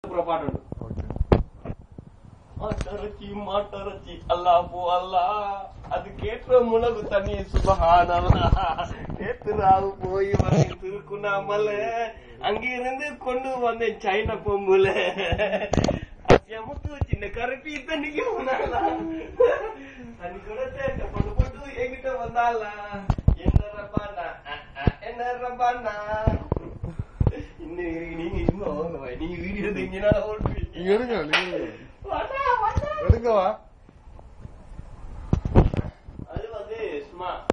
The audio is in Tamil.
அப்புறம் பாட்டு உண்டு. ஓகே மாட்டரச்சி மாட்டரச்சி அல்லா போ அல்லா அது கேட்ட முளகு தண்ணி சுபஹானல்லா நேத்து ராவு போய் வந்தேன் திருக்குண்ணாமல அங்கிருந்து கொண்டு வந்தேன் சைனா பொம்புல எமுத்து சின்ன கருப்பி தண்ணிக்கு போனாலா தண்ணி கூட தேட்ட பொண்ணு போட்டு என்கிட்ட வந்தாளா என்ன ரப்பானா அஹ், அஹ், என்ன ரப்பானா இன்னும் நீங்க இன்னும் வாங்க நீங்க வீடியோ தங்கினா நீங்க எடுங்க நீங்க எடுங்க. வாடா வாடா எடுங்கவா அது வந்து சும்மா